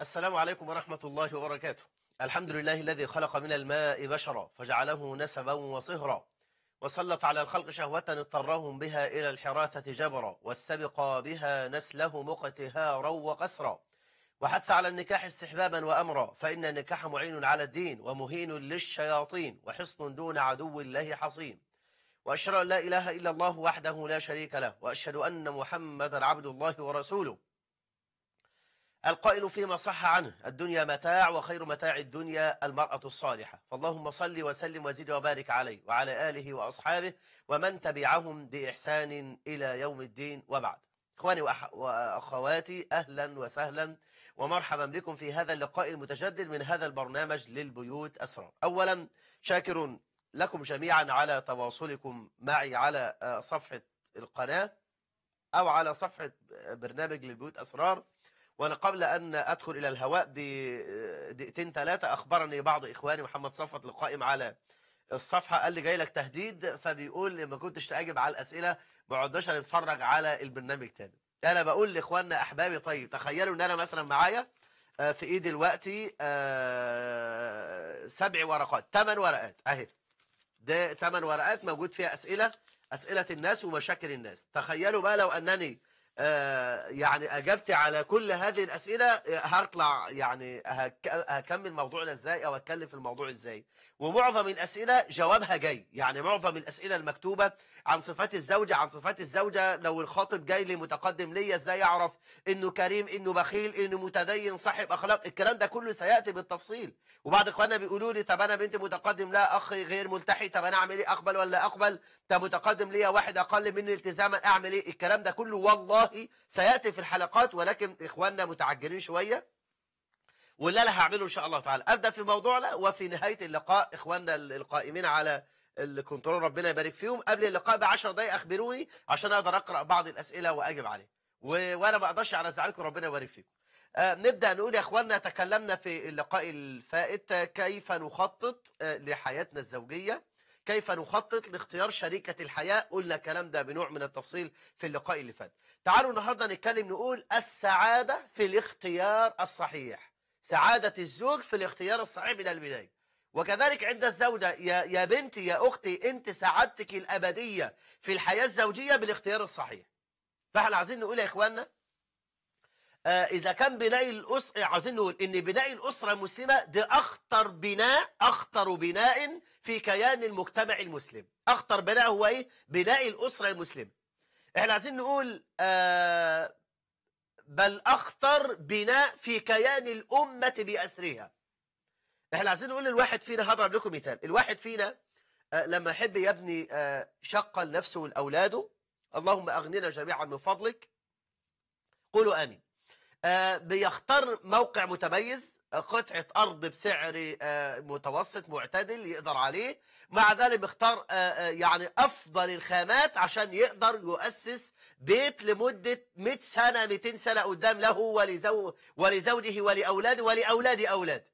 السلام عليكم ورحمة الله وبركاته الحمد لله الذي خلق من الماء بشرا فجعله نسبا وصهرا وسلط على الخلق شهوة اضطرهم بها إلى الحراثة جبرا واستبقى بها نسله مقتهارا وقسرا وحث على النكاح استحبابا وأمرا فإن النكاح معين على الدين ومهين للشياطين وحصن دون عدو الله حصين وأشهد أن لا إله إلا الله وحده لا شريك له وأشهد أن محمدا عبد الله ورسوله القائل فيما صح عنه الدنيا متاع وخير متاع الدنيا المرأة الصالحة فاللهم صل وسلم وزد وبارك عليه وعلى آله وأصحابه ومن تبعهم بإحسان إلى يوم الدين وبعد إخواني وأح- وأخواتي أهلا وسهلا ومرحبا بكم في هذا اللقاء المتجدد من هذا البرنامج للبيوت أسرار أولا شاكر لكم جميعا على تواصلكم معي على آه، صفحة القناة أو على صفحة برنامج للبيوت أسرار وأنا قبل أن أدخل إلى الهواء بدقيقتين ثلاثة أخبرني بعض إخواني محمد صفوت القائم على الصفحة قال لي جاي لك تهديد فبيقول لي ما كنتش أجب على الأسئلة ما عدناش نتفرج على البرنامج تاني أنا بقول لإخواننا أحبابي طيب تخيلوا إن أنا مثلا معايا آه، في إيدي دلوقتي آه، سبع ورقات ثمان ورقات أهي ده ثمان ورقات موجود فيها أسئلة أسئلة الناس ومشاكل الناس تخيلوا بقى لو أنني آه، يعني أجبت على كل هذه الأسئلة آه، هطلع يعني هك- هكمل موضوعنا إزاي أو أتكلم في الموضوع إزاي ومعظم الأسئلة جوابها جاي يعني معظم الأسئلة المكتوبة عن صفات الزوجة عن صفات الزوجة لو الخاطب جاي لي متقدم ليا إزاي يعرف إنه كريم إنه بخيل إنه متدين صاحب أخلاق الكلام ده كله سيأتي بالتفصيل وبعض إخواننا بيقولوا لي طب أنا بنت متقدم لا أخي غير ملتحي طب أنا أعمل إيه أقبل ولا أقبل طب متقدم ليا واحد أقل مني التزاما أعمل إيه الكلام ده كله والله سيأتي في الحلقات ولكن إخواننا متعجلين شوية واللي انا هعمله ان شاء الله تعالى ابدا في موضوعنا وفي نهايه اللقاء اخواننا القائمين على الكنترول ربنا يبارك فيهم قبل اللقاء ب 10 دقائق اخبروني عشان اقدر اقرا بعض الاسئله واجب عليه و... وانا ما اقدرش على زعلكم ربنا يبارك فيكم آه نبدا نقول يا اخواننا تكلمنا في اللقاء الفائت آه، كيف نخطط آه لحياتنا الزوجيه كيف نخطط لاختيار شريكة الحياة قلنا الكلام ده بنوع من التفصيل في اللقاء اللي فات تعالوا النهاردة نتكلم نقول السعادة في الاختيار الصحيح سعادة الزوج في الاختيار الصحيح من البداية وكذلك عند الزوجة يا, يا بنتي يا أختي أنت سعادتك الأبدية في الحياة الزوجية بالاختيار الصحيح فاحنا عايزين نقول يا إخواننا آه إذا كان بناء الأسرة عايزين نقول إن بناء الأسرة المسلمة ده أخطر بناء أخطر بناء في كيان المجتمع المسلم أخطر بناء هو إيه؟ بناء الأسرة المسلمة إحنا عايزين نقول آه بل أخطر بناء في كيان الأمة بأسرها احنا عايزين نقول للواحد فينا هضرب لكم مثال الواحد فينا آه، لما يحب يبني آه، شقة لنفسه ولأولاده اللهم أغننا جميعا من فضلك قولوا آمين آه، بيختار موقع متميز آه، قطعة أرض بسعر آه، متوسط معتدل يقدر عليه مع ذلك بيختار آه، آه، يعني أفضل الخامات عشان يقدر يؤسس بيت لمدة 100 سنة 200 سنة قدام له ولزو ولزوجه ولأولاده ولأولاد أولاده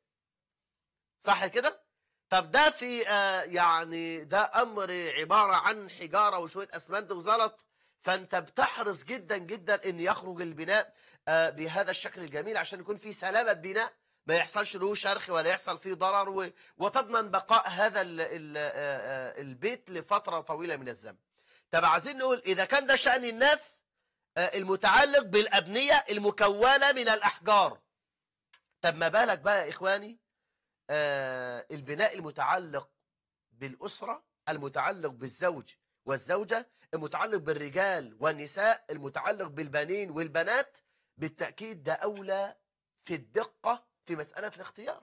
صح كده طب ده في آه يعني ده امر عبارة عن حجارة وشوية اسمنت وزلط فانت بتحرص جدا جدا ان يخرج البناء آه بهذا الشكل الجميل عشان يكون في سلامة بناء ما يحصلش له شرخ ولا يحصل فيه ضرر و- وتضمن بقاء هذا ال ال آه آه البيت لفترة طويلة من الزمن طب عايزين نقول اذا كان ده شأن الناس آه المتعلق بالابنية المكونة من الاحجار طب ما بالك بقى يا اخواني آه، البناء المتعلق بالأسرة المتعلق بالزوج والزوجة المتعلق بالرجال والنساء المتعلق بالبنين والبنات بالتأكيد ده أولى في الدقة في مسألة الاختيار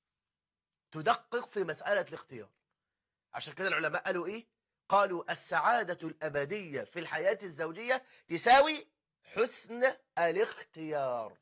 تدقق في مسألة الاختيار عشان كده العلماء قالوا إيه قالوا السعادة الأبدية في الحياة الزوجية تساوي حسن الاختيار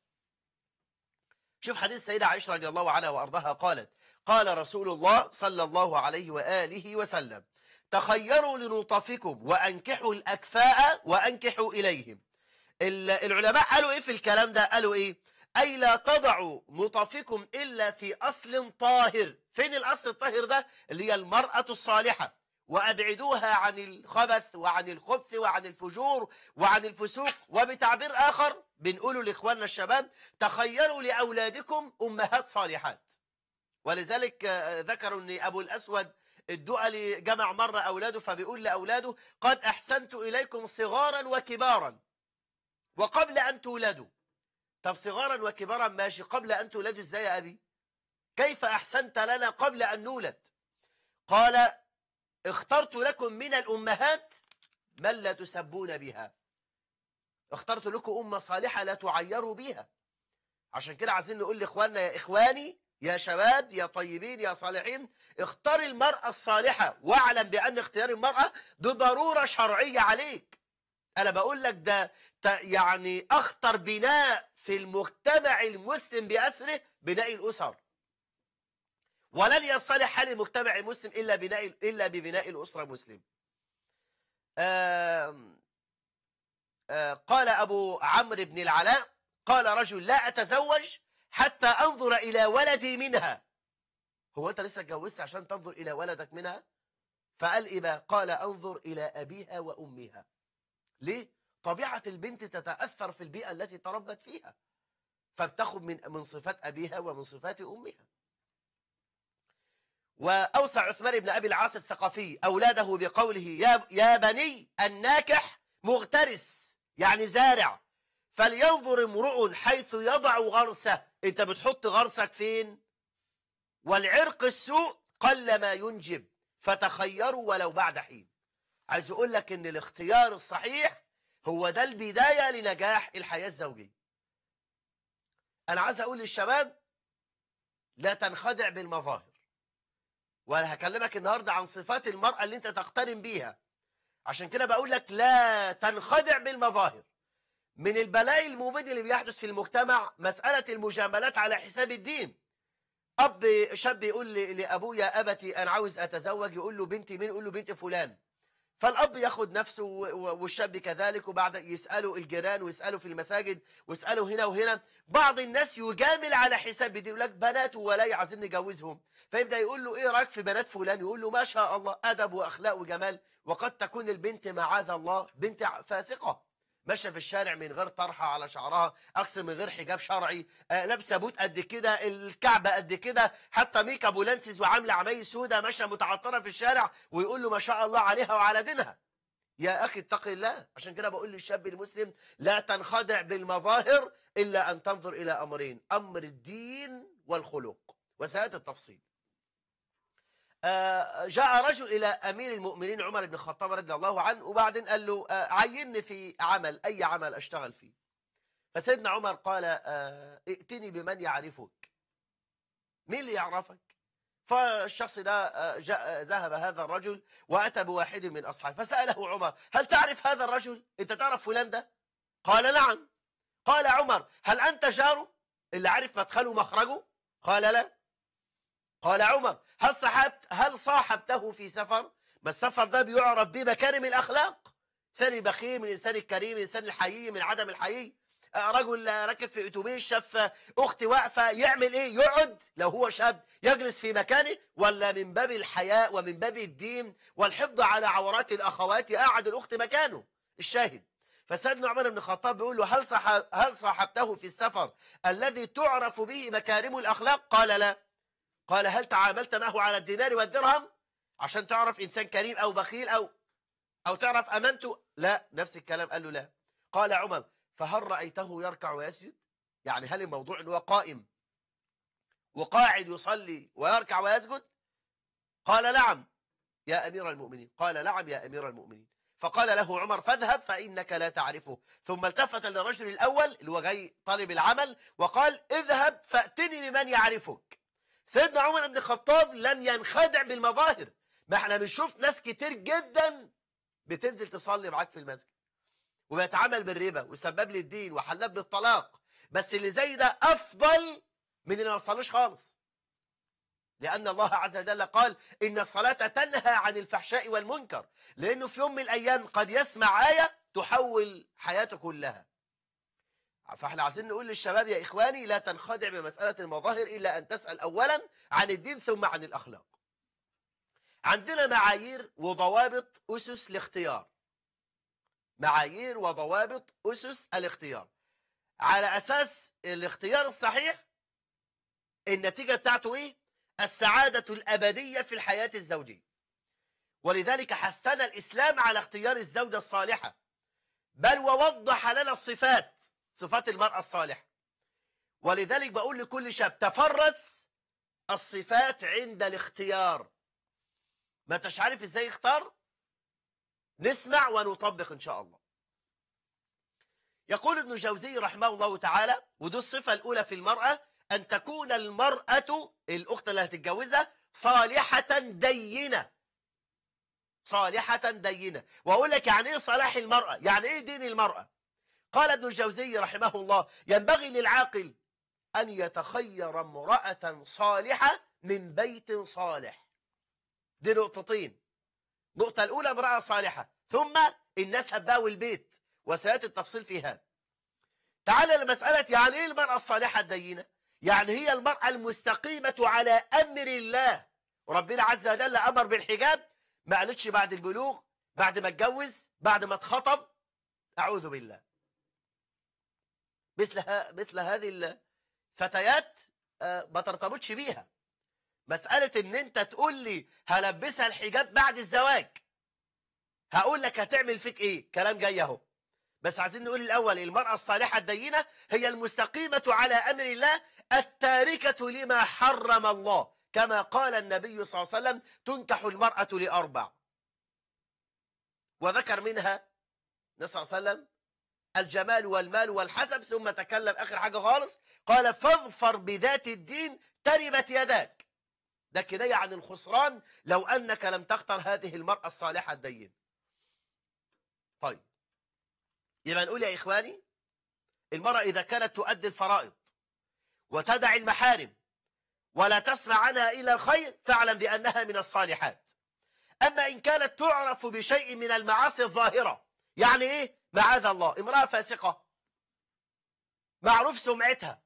شوف حديث السيدة عائشة رضي الله عنها وأرضاها قالت قال رسول الله صلى الله عليه وآله وسلم تخيروا لنطفكم وأنكحوا الأكفاء وأنكحوا إليهم ال- العلماء قالوا إيه في الكلام ده قالوا إيه أي لا تضعوا نطفكم إلا في أصل طاهر فين الأصل الطاهر ده اللي هي المرأة الصالحة وأبعدوها عن الخبث وعن الخبث وعن الفجور وعن الفسوق وبتعبير آخر بنقوله لاخواننا الشباب تخيروا لاولادكم امهات صالحات ولذلك آه، ذكروا ان ابو الاسود الدؤلي جمع مره اولاده فبيقول لاولاده قد احسنت اليكم صغارا وكبارا وقبل ان تولدوا طب صغارا وكبارا ماشي قبل ان تولدوا ازاي يا ابي كيف احسنت لنا قبل ان نولد قال اخترت لكم من الامهات من لا تسبون بها اخترت لكم أمة صالحة لا تعيروا بها عشان كده عايزين نقول لإخواننا يا إخواني يا شباب يا طيبين يا صالحين اختار المرأة الصالحة واعلم بأن اختيار المرأة ده ضرورة شرعية عليك أنا بقول لك ده ت- يعني أخطر بناء في المجتمع المسلم بأسره بناء الأسر ولن يصلح حال المجتمع المسلم إلا بناء إلا ببناء الأسرة المسلم آم، آه، قال أبو عمرو بن العلاء قال رجل لا أتزوج حتى أنظر إلى ولدي منها هو أنت لسه اتجوزت عشان تنظر إلى ولدك منها فقال إيه بقى قال أنظر إلى أبيها وأمها ليه طبيعة البنت تتأثر في البيئة التي تربت فيها فبتاخد من من صفات أبيها ومن صفات أمها وأوصى عثمان بن أبي العاص الثقفي أولاده بقوله يا, يا بني الناكح مغترس يعني زارع فلينظر امرؤ حيث يضع غرسه انت بتحط غرسك فين والعرق السوء قل ما ينجب فتخيروا ولو بعد حين عايز اقول لك ان الاختيار الصحيح هو ده البداية لنجاح الحياة الزوجية انا عايز اقول للشباب لا تنخدع بالمظاهر وانا هكلمك النهاردة عن صفات المرأة اللي انت تقترن بيها عشان كده بقول لك لا تنخدع بالمظاهر من البلاء المبيد اللي بيحدث في المجتمع مسألة المجاملات على حساب الدين أب شاب يقول لي- لأبوه يا أبتي أنا عاوز أتزوج يقول له بنتي مين يقول له بنت فلان فالأب ياخد نفسه و- و- والشاب كذلك وبعد يسألوا الجيران ويسألوا في المساجد ويسألوا هنا وهنا بعض الناس يجامل على حساب الدين يقول لك بنات وولاي عايزين نجوزهم فيبدأ يقول له إيه رأيك في بنات فلان يقول له ما شاء الله أدب وأخلاق وجمال وقد تكون البنت معاذ الله بنت فاسقة ماشيه في الشارع من غير طرحه على شعرها اقصى من غير حجاب شرعي آه، لابسه بوت قد كده الكعبه قد كده حتى ميك اب ولانسز وعامله عمايل سودة ماشيه متعطره في الشارع ويقول له ما شاء الله عليها وعلى دينها يا اخي اتق الله عشان كده بقول للشاب المسلم لا تنخدع بالمظاهر الا ان تنظر الى امرين امر الدين والخلق وسياتي التفصيل آه، جاء رجل إلى أمير المؤمنين عمر بن الخطاب رضي الله عنه وبعدين قال له آه، عيني في عمل أي عمل أشتغل فيه فسيدنا عمر قال آه، ائتني بمن يعرفك مين اللي يعرفك فالشخص ده آه، جاء ذهب هذا الرجل وأتى بواحد من أصحابه فسأله عمر هل تعرف هذا الرجل أنت تعرف فلان ده قال نعم قال عمر هل أنت جاره اللي عارف مدخله ومخرجه قال لا قال عمر هل صاحبت هل صاحبته في سفر ما السفر ده بيعرف بمكارم الأخلاق إنسان بخيل من الإنسان الكريم الإنسان الحيي من عدم الحيي آه، رجل آه، راكب في اتوبيس شاف آه، اخت واقفه يعمل ايه يقعد لو هو شاب يجلس في مكانه ولا من باب الحياء ومن باب الدين والحفظ على عورات الاخوات يقعد الاخت مكانه الشاهد فسيدنا عمر بن الخطاب بيقول له هل صح هل صاحبته في السفر الذي تعرف به مكارم الاخلاق قال لا قال هل تعاملت معه على الدينار والدرهم عشان تعرف انسان كريم او بخيل او او تعرف امانته لا نفس الكلام قال له لا قال عمر فهل رايته يركع ويسجد يعني هل الموضوع ان هو قائم وقاعد يصلي ويركع ويسجد قال نعم يا امير المؤمنين قال نعم يا امير المؤمنين فقال له عمر فاذهب فانك لا تعرفه ثم التفت للرجل الاول اللي هو جاي طالب العمل وقال اذهب فاتني بمن يعرفك سيدنا عمر بن الخطاب لم ينخدع بالمظاهر ما احنا بنشوف ناس كتير جدا بتنزل تصلي معاك في المسجد وبيتعامل بالربا وسبب للدين وحلاب بالطلاق بس اللي زي ده افضل من اللي ما صلوش خالص لأن الله عز وجل قال إن الصلاة تنهى عن الفحشاء والمنكر لأنه في يوم من الأيام قد يسمع آية تحول حياته كلها فاحنا عايزين نقول للشباب يا إخواني لا تنخدع بمسألة المظاهر إلا أن تسأل أولا عن الدين ثم عن الأخلاق عندنا معايير وضوابط أسس الاختيار معايير وضوابط أسس الاختيار على أساس الاختيار الصحيح النتيجة بتاعته إيه؟ السعادة الأبدية في الحياة الزوجية ولذلك حثنا الإسلام على اختيار الزوجة الصالحة بل ووضح لنا الصفات صفات المرأة الصالحة ولذلك بقول لكل شاب تفرس الصفات عند الاختيار ما انتش عارف ازاي يختار نسمع ونطبق ان شاء الله يقول ابن جوزي رحمه الله تعالى ودي الصفة الأولى في المرأة أن تكون المرأة الأخت اللي هتتجوزها صالحة دينة صالحة دينة وأقول لك يعني إيه صلاح المرأة يعني إيه دين المرأة قال ابن الجوزي رحمه الله ينبغي للعاقل أن يتخير امرأة صالحة من بيت صالح دي نقطتين النقطة الأولى امرأة صالحة ثم النسب بقى والبيت وسيأتي التفصيل في هذا تعال لمسألة يعني إيه المرأة الصالحة الدينة يعني هي المرأة المستقيمة على أمر الله وربنا عز وجل أمر بالحجاب ما قالتش بعد البلوغ بعد ما اتجوز بعد ما اتخطب أعوذ بالله مثل ها مثل هذه الفتيات آه، ما ترتبطش بيها مسألة ان انت تقول لي هلبسها الحجاب بعد الزواج هقول لك هتعمل فيك ايه كلام جاي اهو بس عايزين نقول الاول المرأة الصالحة الدينة هي المستقيمة على امر الله التاركة لما حرم الله كما قال النبي صلى الله عليه وسلم تنكح المرأة لأربع وذكر منها صلى الله عليه وسلم الجمال والمال والحسب ثم تكلم آخر حاجة خالص قال فاظفر بذات الدين تربت يداك ده كناية عن الخسران لو أنك لم تختر هذه المرأة الصالحة الدين طيب يبقى نقول يا إخواني المرأة إذا كانت تؤدي الفرائض وتدع المحارم ولا تسمع عنها إلا الخير فاعلم بأنها من الصالحات أما إن كانت تعرف بشيء من المعاصي الظاهرة يعني إيه معاذ الله امرأة فاسقة معروف سمعتها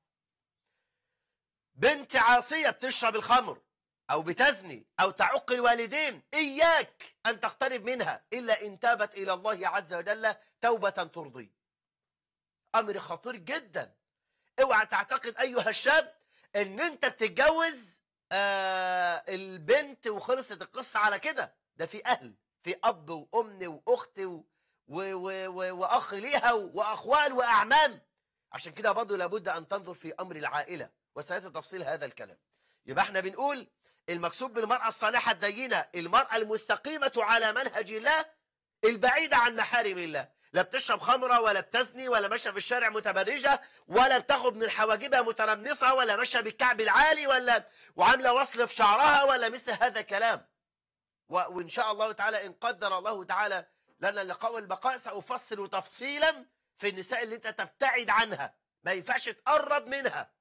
بنت عاصية بتشرب الخمر أو بتزني أو تعق الوالدين إياك أن تقترب منها إلا إن تابت إلى الله عز وجل توبة ترضي أمر خطير جدا اوعى تعتقد أيها الشاب ان انت بتتجوز آه البنت وخلصت القصة على كده ده في اهل في اب وام واخت و و و واخ ليها واخوال واعمام عشان كده برضه لابد ان تنظر في امر العائلة وسيأتي تفصيل هذا الكلام يبقى احنا بنقول المقصود بالمرأة الصالحة الدينة المرأة المستقيمة على منهج الله البعيدة عن محارم الله لا بتشرب خمرة ولا بتزني ولا ماشية في الشارع متبرجة ولا بتاخد من حواجبها مترمصة ولا ماشية بالكعب العالي ولا وعاملة وصل في شعرها ولا مثل هذا الكلام وإن شاء الله تعالى إن قدر الله تعالى لنا اللقاء والبقاء سأفصل تفصيلا في النساء اللي أنت تبتعد عنها ما ينفعش تقرب منها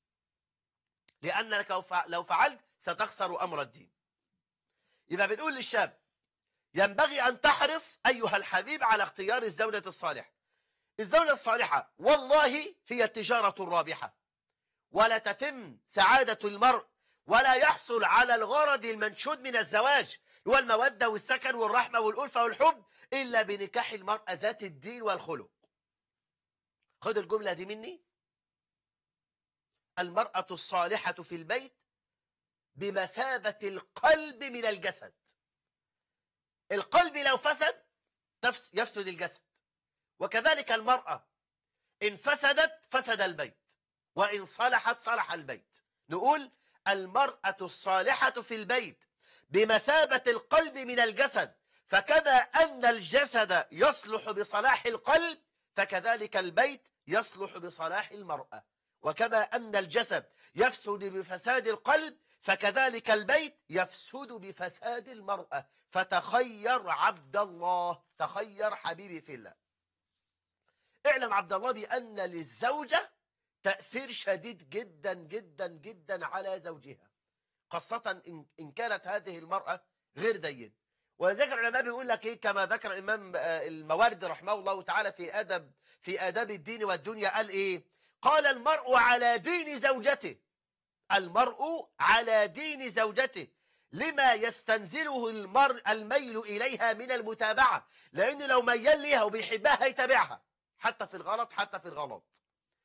لأنك لو فعلت ستخسر أمر الدين يبقى بنقول للشاب ينبغي أن تحرص أيها الحبيب على اختيار الزوجة الصالحة الزوجة الصالحة والله هي التجارة الرابحة ولا تتم سعادة المرء ولا يحصل على الغرض المنشود من الزواج هو المودة والسكن والرحمة والألفة والحب إلا بنكاح المرأة ذات الدين والخلق خد الجملة دي مني المرأة الصالحة في البيت بمثابة القلب من الجسد القلب لو فسد يفسد الجسد وكذلك المرأة إن فسدت فسد البيت وإن صلحت صلح البيت نقول المرأة الصالحة في البيت بمثابة القلب من الجسد فكما أن الجسد يصلح بصلاح القلب فكذلك البيت يصلح بصلاح المرأة وكما أن الجسد يفسد بفساد القلب فكذلك البيت يفسد بفساد المرأة فتخير عبد الله تخير حبيبي في الله اعلم عبد الله بأن للزوجة تأثير شديد جدا جدا جدا على زوجها خاصة إن كانت هذه المرأة غير دين ولذلك العلماء بيقول لك ايه كما ذكر الامام الموارد رحمه الله تعالى في ادب في اداب الدين والدنيا قال ايه قال المرء على دين زوجته المرء على دين زوجته لما يستنزله المرء الميل إليها من المتابعة لأن لو ميال ليها وبيحبها هيتابعها حتى في الغلط حتى في الغلط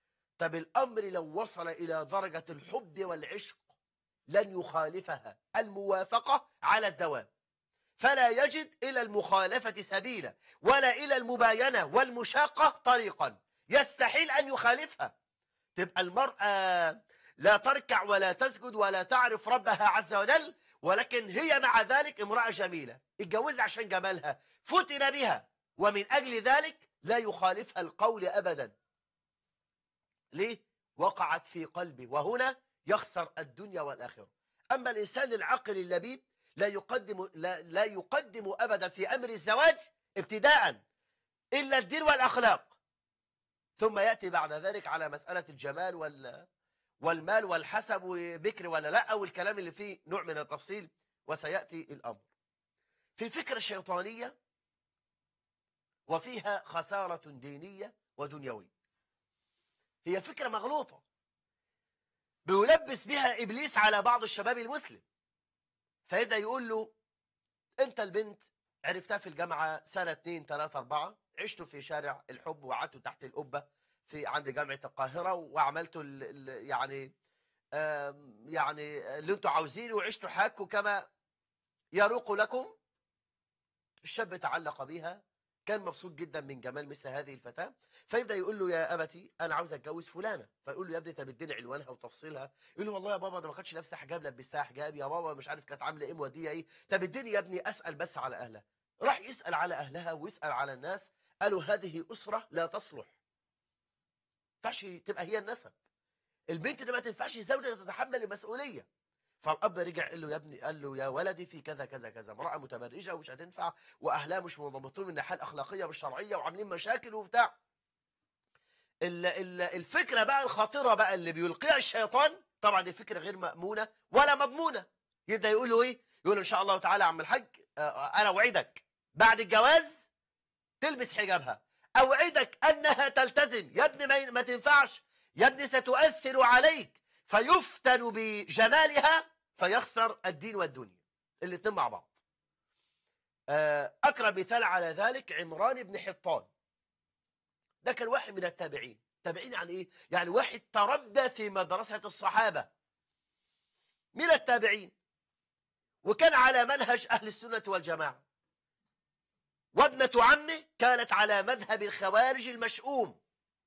طب الأمر لو وصل إلى درجة الحب والعشق لن يخالفها الموافقة على الدوام فلا يجد إلى المخالفة سبيلا ولا إلى المباينة والمشاقة طريقا يستحيل أن يخالفها تبقى المرأة لا تركع ولا تسجد ولا تعرف ربها عز وجل ولكن هي مع ذلك امرأة جميلة اتجوزها عشان جمالها فتن بها ومن أجل ذلك لا يخالفها القول أبدا ليه؟ وقعت في قلبه وهنا يخسر الدنيا والآخرة أما الإنسان العقل اللبيب لا يقدم, لا, لا يقدم أبدا في أمر الزواج ابتداء إلا الدين والأخلاق ثم يأتي بعد ذلك على مسألة الجمال وال والمال والحسب وبكر ولا لا أو الكلام اللي فيه نوع من التفصيل وسيأتي الأمر في الفكرة الشيطانية وفيها خسارة دينية ودنيوية هي فكرة مغلوطة بيلبس بها إبليس على بعض الشباب المسلم فيبدأ يقول له أنت البنت عرفتها في الجامعة سنة 2 3 4 عشتوا في شارع الحب وقعدتوا تحت القبة في عند جامعة القاهرة وعملتوا ال ال يعني يعني اللي انتوا عاوزينه وعشتوا حياتكم كما يروق لكم الشاب تعلق بها كان مبسوط جدا من جمال مثل هذه الفتاة فيبدأ يقول له يا أبتي أنا عاوز أتجوز فلانة فيقول له يا ابني طب اديني عنوانها وتفصيلها يقول له والله يا بابا ده ما كانتش لابسه حجاب لبستها حجاب يا بابا مش عارف كانت عامله ايه موديه ايه طب اديني يا ابني أسأل بس على أهلها راح يسأل على أهلها ويسأل على الناس قالوا هذه أسرة لا تصلح تنفعش تبقى هي النسب البنت اللي ما تنفعش زوجة تتحمل المسؤولية فالأب رجع قال له يا ابني قال له يا ولدي في كذا كذا كذا امرأة متبرجة ومش هتنفع وأهلها مش منضبطين من الناحية الأخلاقية والشرعية وعاملين مشاكل وبتاع ال- ال- الفكرة بقى الخطيرة بقى اللي بيلقيها الشيطان طبعا دي فكرة غير مأمونة ولا مضمونة يبدأ يقول له ايه يقول له ان شاء الله تعالى يا عم الحاج آه، انا اوعدك بعد الجواز تلبس حجابها اوعدك انها تلتزم يا ابني ما- ما تنفعش يا ابني ستؤثر عليك فيفتن بجمالها فيخسر الدين والدنيا الاتنين مع بعض آه، اقرب مثال على ذلك عمران بن حطان ده كان واحد من التابعين تابعين يعني ايه يعني واحد تربى في مدرسة الصحابة من التابعين وكان على منهج أهل السنة والجماعة وابنة عمه كانت على مذهب الخوارج المشؤوم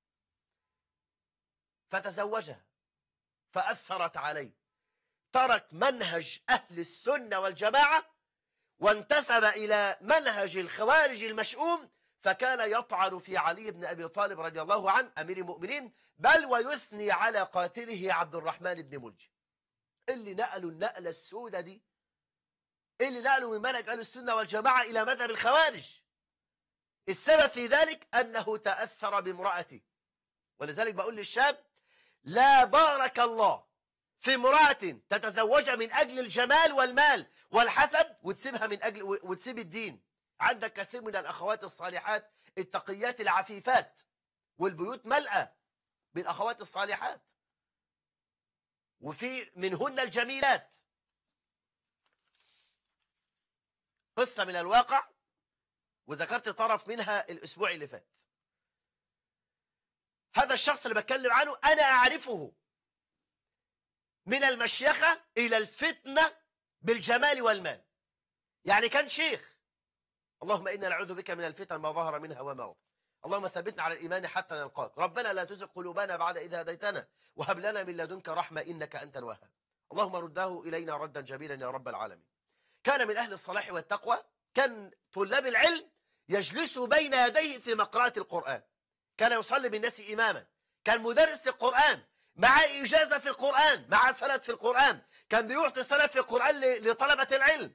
فتزوجها فأثرت عليه ترك منهج أهل السنة والجماعة وانتسب إلى منهج الخوارج المشؤوم فكان يطعن في علي بن أبي طالب رضي الله عنه أمير المؤمنين بل ويثني على قاتله عبد الرحمن بن ملجم اللي نقلوا النقلة السودة دي اللي نقلوا من منهج أهل السنة والجماعة إلى مذهب الخوارج السبب في ذلك أنه تأثر بامرأته ولذلك بقول للشاب لا بارك الله في امرأة تتزوجها من أجل الجمال والمال والحسب وتسيبها من أجل وتسيب الدين عندك كثير من الأخوات الصالحات التقيات العفيفات والبيوت ملأة بالأخوات الصالحات وفي منهن الجميلات قصة من الواقع وذكرت طرف منها الأسبوع اللي فات هذا الشخص اللي بتكلم عنه أنا أعرفه من المشيخة إلى الفتنة بالجمال والمال يعني كان شيخ اللهم إنا نعوذ بك من الفتن ما ظهر منها وما بطن اللهم ثبتنا على الإيمان حتى نلقاك ربنا لا تزغ قلوبنا بعد إذا هديتنا وهب لنا من لدنك رحمة إنك أنت الوهاب اللهم رده إلينا ردا جميلا يا رب العالمين كان من أهل الصلاح والتقوى كان طلاب العلم يجلسوا بين يديه في مقراءة القرآن كان يصلي بالناس إماما كان مدرس القرآن مع إجازة في القرآن مع سند في القرآن كان بيعطي سند في القرآن ل- لطلبة العلم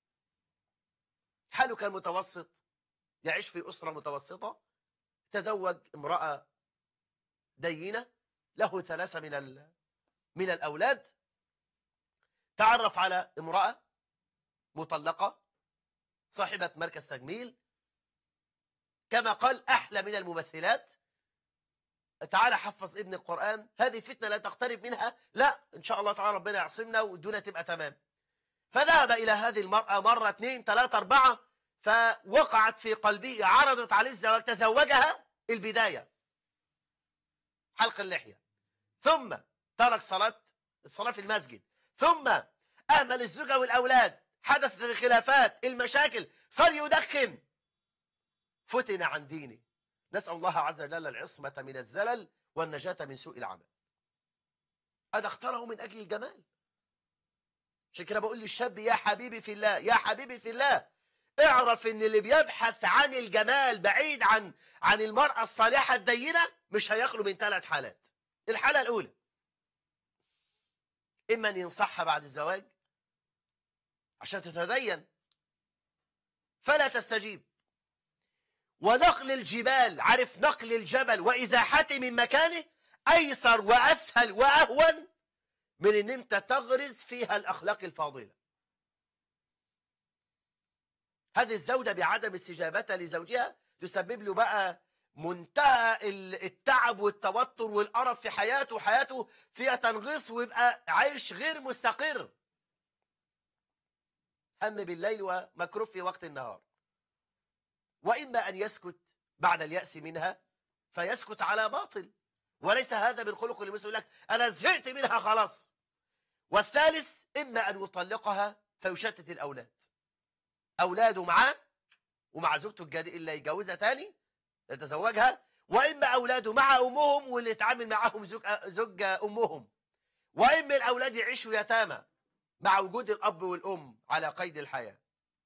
حاله كان متوسط يعيش في أسرة متوسطة تزوج امرأة دينة له ثلاثة من ال- من الأولاد تعرف على امرأة مطلقة صاحبة مركز تجميل كما قال أحلى من الممثلات تعالى حفظ ابن القرآن هذه فتنة لا تقترب منها لا إن شاء الله تعالى ربنا يعصمنا والدنيا تبقى تمام فذهب إلى هذه المرأة مرة اثنين ثلاثة أربعة فوقعت في قلبه عرضت عليه الزواج تزوجها البداية حلق اللحية ثم ترك صلاة الصلاة في المسجد ثم أهمل الزوجة والأولاد حدثت الخلافات المشاكل صار يدخن فتن عن دينه نسأل الله عز وجل العصمة من الزلل والنجاة من سوء العمل هذا اختاره من أجل الجمال عشان كده بقول للشاب يا حبيبي في الله يا حبيبي في الله اعرف ان اللي بيبحث عن الجمال بعيد عن عن المرأة الصالحة الدينة مش هيخلو من ثلاث حالات الحالة الأولى إما أن ينصحها بعد الزواج عشان تتدين فلا تستجيب ونقل الجبال عارف نقل الجبل وإزاحته من مكانه أيسر وأسهل وأهون من أن أنت تغرز فيها الأخلاق الفاضلة هذه الزوجة بعدم استجابتها لزوجها تسبب له بقى منتهى التعب والتوتر والقرف في حياته حياته فيها تنغيص ويبقى عايش غير مستقر هم بالليل ومكروه في وقت النهار وإما أن يسكت بعد اليأس منها فيسكت على باطل وليس هذا من خلق المسلم لك أنا زهقت منها خلاص والثالث إما أن يطلقها فيشتت الأولاد أولاده معاه ومع زوجته الجديدة اللي يتجوزها تاني يتزوجها وإما أولاده مع أمهم واللي يتعامل معهم زوج, زوج أمهم وإما الأولاد يعيشوا يتامى مع وجود الأب والأم على قيد الحياة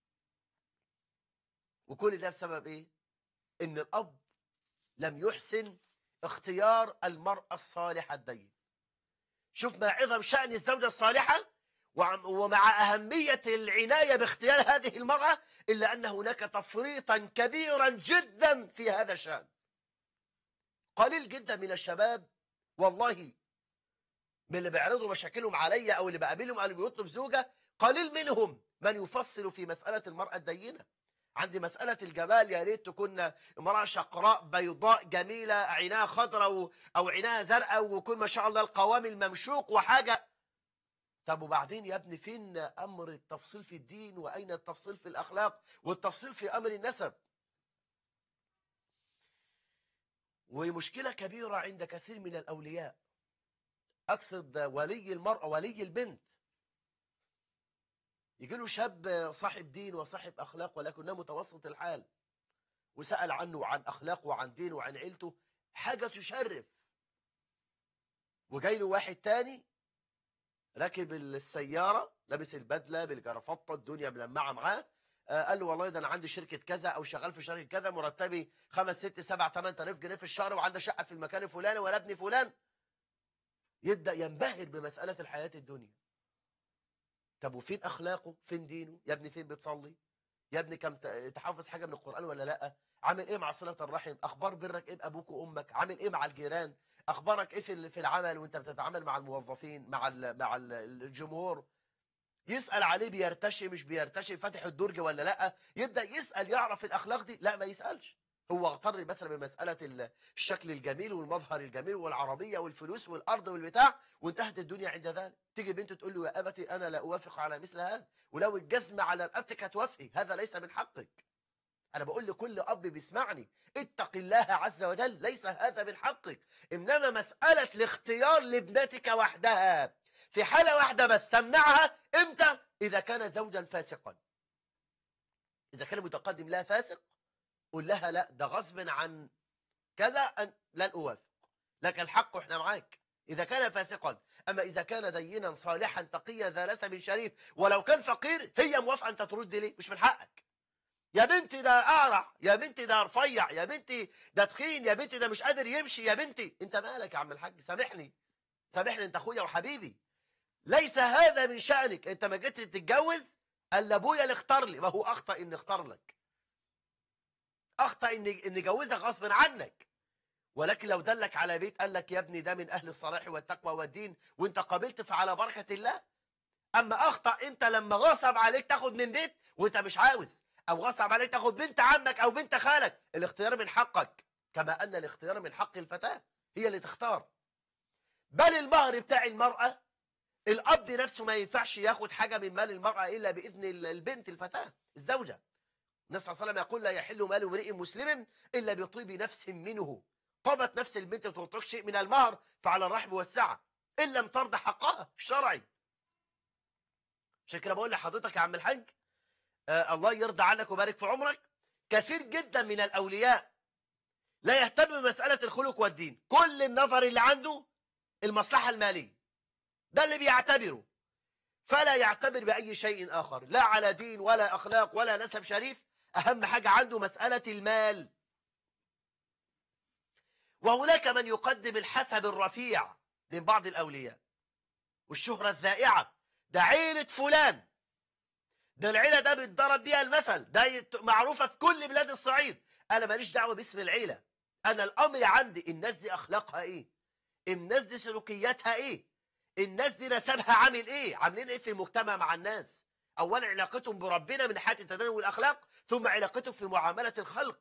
وكل ده بسبب إيه؟ إن الأب لم يحسن اختيار المرأة الصالحة الدين شوف ما عظم شأن الزوجة الصالحة ومع أهمية العناية باختيار هذه المرأة إلا أن هناك تفريطا كبيرا جدا في هذا الشأن قليل جدا من الشباب والله من اللي بيعرضوا مشاكلهم عليا أو اللي بقابلهم أو اللي بيطلب زوجة قليل منهم من يفصل في مسألة المرأة الدينة عندي مسألة الجمال يا ريت تكون امرأة شقراء بيضاء جميلة عينها خضراء أو عينها زرقاء ويكون ما شاء الله القوام الممشوق وحاجة طب وبعدين يا ابني فين أمر التفصيل في الدين وأين التفصيل في الأخلاق والتفصيل في أمر النسب ومشكلة كبيرة عند كثير من الأولياء أقصد ولي المرأة ولي البنت يجي له شاب صاحب دين وصاحب أخلاق ولكنه متوسط الحال وسأل عنه وعن أخلاقه وعن دينه وعن عيلته حاجة تشرف وجاي له واحد تاني راكب السيارة لابس البدلة بالجرافطة الدنيا ملمعة معاه قال له والله ده انا عندي شركة كذا او شغال في شركة كذا مرتبي 5 6 7 8000 جنيه في الشهر وعندي شقة في المكان الفلاني ولا ابني فلان يبدأ ينبهر بمسألة الحياة الدنيا طب وفين اخلاقه فين دينه يا ابني فين بتصلي يا ابني كم تحافظ حاجة من القرآن ولا لا عامل ايه مع صلة الرحم اخبار برك ايه بابوك وامك عامل ايه مع الجيران اخبارك ايه في في العمل وانت بتتعامل مع الموظفين مع ال مع ال الجمهور يسأل عليه بيرتشي مش بيرتشي فاتح الدرج ولا لا يبدأ يسأل يعرف الاخلاق دي لا ما يسألش هو اغتر مثلا بمسألة الشكل الجميل والمظهر الجميل والعربية والفلوس والأرض والبتاع وانتهت الدنيا عند ذلك تيجي بنت تقول له يا أبتي أنا لا أوافق على مثل هذا ولو الجزمة على رقبتك هتوافقي هذا ليس من حقك أنا بقول لكل أب بيسمعني اتق الله عز وجل ليس هذا من حقك إنما مسألة الاختيار لابنتك وحدها في حالة واحدة بس تمنعها إمتى إذا كان زوجا فاسقا إذا كان متقدم لا فاسق قل لها لا ده غصب عن كذا أن لن أوافق لك الحق احنا معاك إذا كان فاسقا أما إذا كان دينا صالحا تقيا ذا نسب شريف ولو كان فقير هي موافقة أنت ترد ليه مش من حقك يا بنتي ده أعرع يا بنتي ده رفيع يا بنتي ده تخين يا بنتي ده مش قادر يمشي يا بنتي انت مالك يا عم الحاج سامحني سامحني انت اخويا وحبيبي ليس هذا من شأنك انت ما جيت تتجوز قال ابويا اللي اختار لي ما هو اخطأ ان اختار لك اخطأ ان ان جوزك غصب عنك ولكن لو دلك على بيت قال لك يا ابني ده من اهل الصلاح والتقوى والدين وانت قبلت فعلى بركة الله اما اخطأ انت لما غصب عليك تاخد من بيت وانت مش عاوز او غصب عليك تاخد بنت عمك او بنت خالك الاختيار من حقك كما ان الاختيار من حق الفتاة هي اللي تختار بل المهر بتاع المرأة الاب نفسه ما ينفعش ياخد حاجة من مال المرأة الا باذن البنت الفتاة الزوجة النبي صلى الله عليه وسلم يقول لا يحل مال امرئ مسلم الا بطيب نفس منه قامت نفس البنت وتعطيك شيء من المهر فعلى الرحب والسعة إن لم ترضى حقها الشرعي عشان كده بقول لحضرتك يا عم الحاج آه الله يرضى عنك ويبارك في عمرك كثير جدا من الأولياء لا يهتم بمسألة الخلق والدين كل النظر اللي عنده المصلحة المالية ده اللي بيعتبره فلا يعتبر بأي شيء آخر لا على دين ولا أخلاق ولا نسب شريف أهم حاجة عنده مسألة المال وهناك من يقدم الحسب الرفيع من بعض الأولياء والشهرة الذائعة ده عيلة فلان ده العيلة ده بيتضرب بيها المثل ده يت- معروفة في كل بلاد الصعيد أنا ماليش دعوة باسم العيلة أنا الأمر عندي الناس دي أخلاقها إيه الناس دي سلوكياتها إيه الناس دي نسبها عامل إيه عاملين إيه في المجتمع مع الناس أولا علاقتهم بربنا من حيث التدين والأخلاق ثم علاقتهم في معاملة الخلق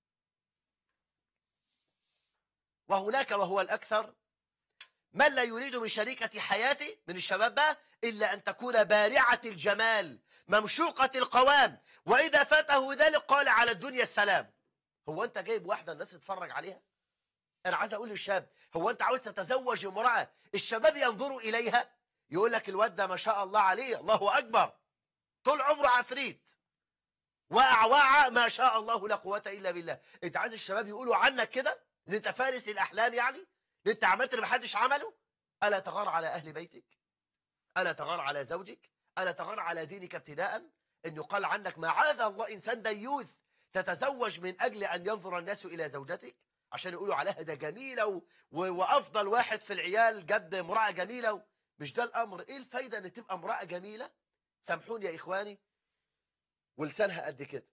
وهناك وهو الأكثر من لا يريد من شريكة حياته من الشباب بقى إلا أن تكون بارعة الجمال ممشوقة القوام وإذا فاته ذلك قال على الدنيا السلام هو أنت جايب واحدة الناس تتفرج عليها أنا عايز أقول للشاب هو أنت عاوز تتزوج امرأة الشباب ينظروا إليها يقول لك الواد ده ما شاء الله عليه الله أكبر طول عمره عفريت واقع واقع ما شاء الله لا قوة إلا بالله أنت عايز الشباب يقولوا عنك كده ان انت فارس الاحلام يعني ان انت عملت اللي محدش عمله الا تغار على اهل بيتك الا تغار على زوجك الا تغار على دينك ابتداء ان يقال عنك معاذ الله انسان ديوث تتزوج من اجل ان ينظر الناس الى زوجتك عشان يقولوا عليها ده جميله و... و... وافضل واحد في العيال جد امراه جميله و... مش ده الامر ايه الفايده ان تبقى امراه جميله سامحوني يا اخواني ولسانها قد كده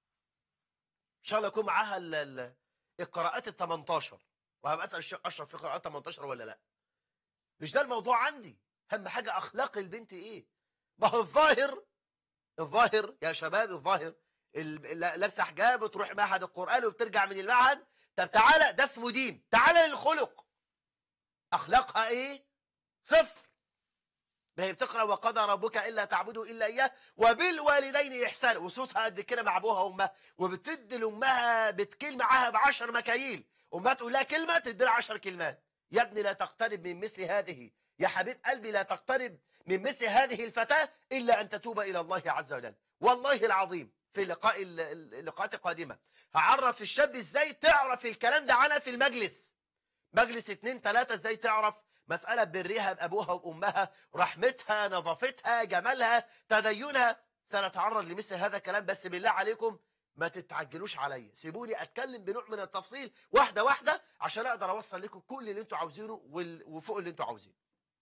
ان شاء الله يكون معاها ال... ال... القراءات ال 18 وهبقى اسال الشيخ اشرف في قراءات 18 ولا لا مش ده الموضوع عندي اهم حاجه اخلاق البنت ايه ما هو الظاهر الظاهر يا شباب الظاهر ال- لا- لابسه حجاب وتروح معهد القران وبترجع من المعهد طب تعالى ده اسمه دين تعالى للخلق اخلاقها ايه صفر ما هي بتقرا وقضى ربك الا تعبدوا الا اياه وبالوالدين احسانا وصوتها قد كده مع ابوها وامها وبتدي لامها بتكيل معاها بعشر مكاييل امها تقول لها كلمه تدي لها عشر كلمات يا ابني لا تقترب من مثل هذه يا حبيب قلبي لا تقترب من مثل هذه الفتاه الا ان تتوب الى الله عز وجل والله العظيم في لقاء ال- ال- اللقاءات القادمه هعرف الشاب ازاي تعرف الكلام ده عنها في المجلس مجلس اتنين تلاتة ازاي تعرف مسألة برها بأبوها وأمها رحمتها نظافتها جمالها تدينها سنتعرض لمثل هذا الكلام بس بالله عليكم ما تتعجلوش عليا سيبوني اتكلم بنوع من التفصيل واحدة واحدة عشان اقدر اوصل لكم كل اللي انتوا عاوزينه وال- وفوق اللي انتوا عاوزينه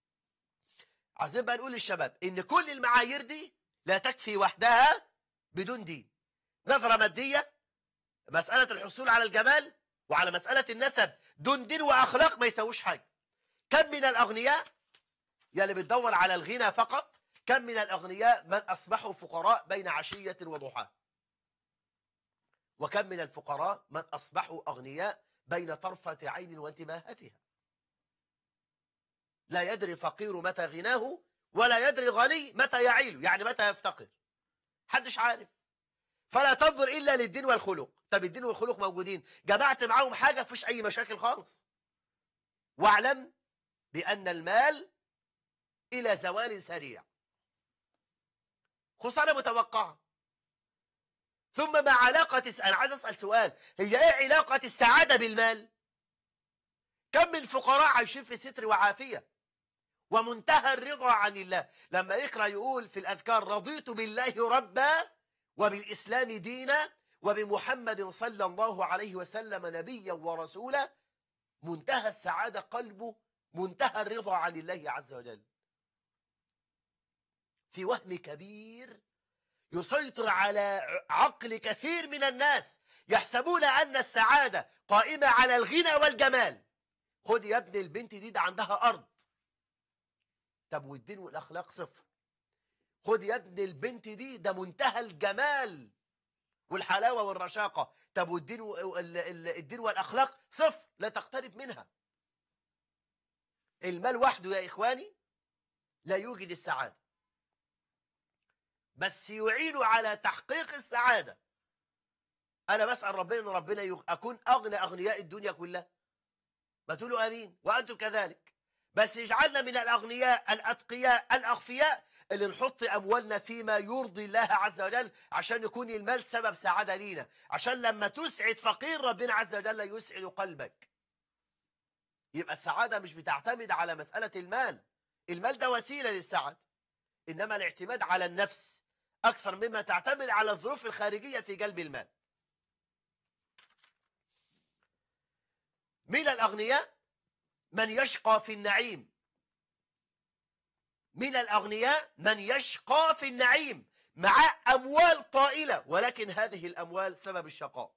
عايزين بقى نقول للشباب ان كل المعايير دي لا تكفي وحدها بدون دين نظرة مادية مسألة الحصول على الجمال وعلى مسألة النسب دون دين وأخلاق ما يسووش حاجة كم من الأغنياء يلي بتدور على الغنى فقط كم من الأغنياء من أصبحوا فقراء بين عشية وضحاها وكم من الفقراء من أصبحوا أغنياء بين طرفة عين وانتباهتها لا يدري فقير متى غناه ولا يدري غني متى يعيل يعني متى يفتقر حدش عارف فلا تنظر إلا للدين والخلق طب الدين والخلق موجودين جمعت معاهم حاجة فيش أي مشاكل خالص واعلم بأن المال إلى زوال سريع خسارة متوقعة ثم ما علاقة الس- أنا عايز أسأل سؤال هي إيه علاقة السعادة بالمال كم من فقراء عايشين في ستر وعافية ومنتهى الرضا عن الله لما يقرأ يقول في الأذكار رضيت بالله ربا وبالإسلام دينا وبمحمد صلى الله عليه وسلم نبيا ورسولا منتهى السعادة قلبه منتهى الرضا عن الله عز وجل في وهم كبير يسيطر على عقل كثير من الناس يحسبون أن السعادة قائمة على الغنى والجمال خد يا ابن البنت دي ده عندها أرض طب والدين والأخلاق صفر خد يا ابن البنت دي ده منتهى الجمال والحلاوة والرشاقة طب والدين و- ال- ال- الدين والأخلاق صفر لا تقترب منها المال وحده يا إخواني لا يوجد السعادة بس يعين على تحقيق السعادة أنا بسأل ربنا أن ربنا يغ... أكون أغنى أغنياء الدنيا كلها ما تقولوا امين وانتم كذلك بس يجعلنا من الاغنياء الاتقياء الاغفياء اللي نحط اموالنا فيما يرضي الله عز وجل عشان يكون المال سبب سعاده لينا عشان لما تسعد فقير ربنا عز وجل يسعد قلبك يبقى السعاده مش بتعتمد على مساله المال المال ده وسيله للسعاده انما الاعتماد على النفس اكثر مما تعتمد على الظروف الخارجيه في جلب المال من الاغنياء من يشقى في النعيم من الأغنياء من يشقى في النعيم مع أموال طائلة ولكن هذه الأموال سبب الشقاء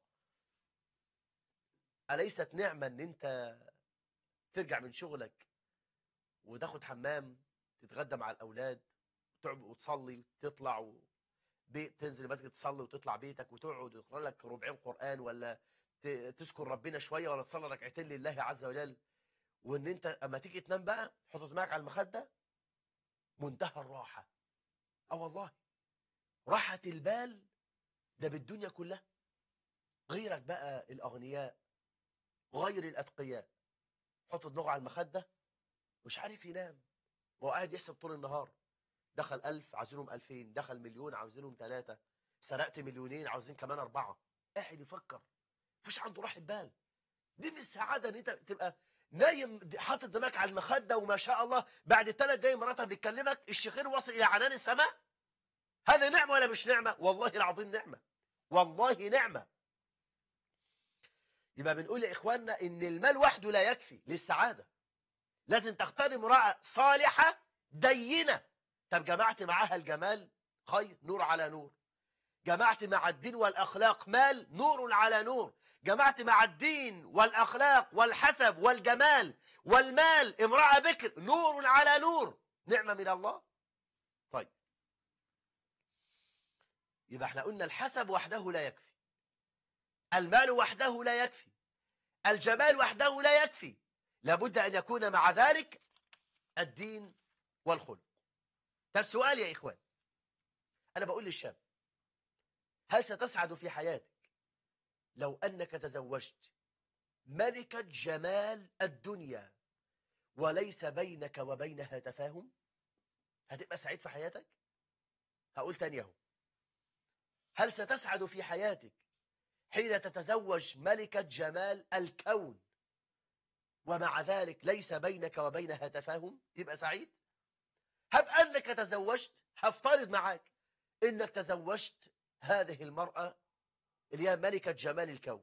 أليست نعمة أن أنت ترجع من شغلك وتاخد حمام تتغدى مع الأولاد وتصلي تطلع و... بيت تنزل المسجد تصلي وتطلع بيتك وتقعد وتقرا لك ربعين قرآن ولا تذكر ربنا شوية ولا تصلي ركعتين لله عز وجل وان انت اما تيجي تنام بقى تحط دماغك على المخده منتهى الراحه اه والله راحه البال ده بالدنيا كلها غيرك بقى الاغنياء غير الاتقياء حط دماغه على المخده مش عارف ينام وهو قاعد يحسب طول النهار دخل ألف عاوزينهم ألفين دخل مليون عاوزينهم ثلاثة سرقت مليونين عاوزين كمان أربعة قاعد يفكر مفيش عنده راحة بال دي مش سعادة ان انت تبقى نايم حاطط دماغك على المخده وما شاء الله بعد ثلاث دقايق مراتها بتكلمك الشخير وصل الى عنان السماء هذا نعمه ولا مش نعمه والله العظيم نعمه والله نعمه يبقى بنقول يا اخواننا ان المال وحده لا يكفي للسعاده لازم تختار امراه صالحه دينه طب جمعت معاها الجمال خير نور على نور جمعت مع الدين والاخلاق مال نور على نور جمعت مع الدين والأخلاق والحسب والجمال والمال امرأة بكر نور على نور نعمة من الله طيب يبقى احنا قلنا الحسب وحده لا يكفي المال وحده لا يكفي الجمال وحده لا يكفي لابد أن يكون مع ذلك الدين والخلق طب سؤال يا إخوان أنا بقول للشاب هل ستسعد في حياتك لو أنك تزوجت ملكة جمال الدنيا وليس بينك وبينها تفاهم هتبقى سعيد في حياتك هقول تاني اهو هل ستسعد في حياتك حين تتزوج ملكة جمال الكون ومع ذلك ليس بينك وبينها تفاهم تبقى سعيد هب أنك تزوجت هفترض معاك إنك تزوجت هذه المرأة اللي هي ملكة جمال الكون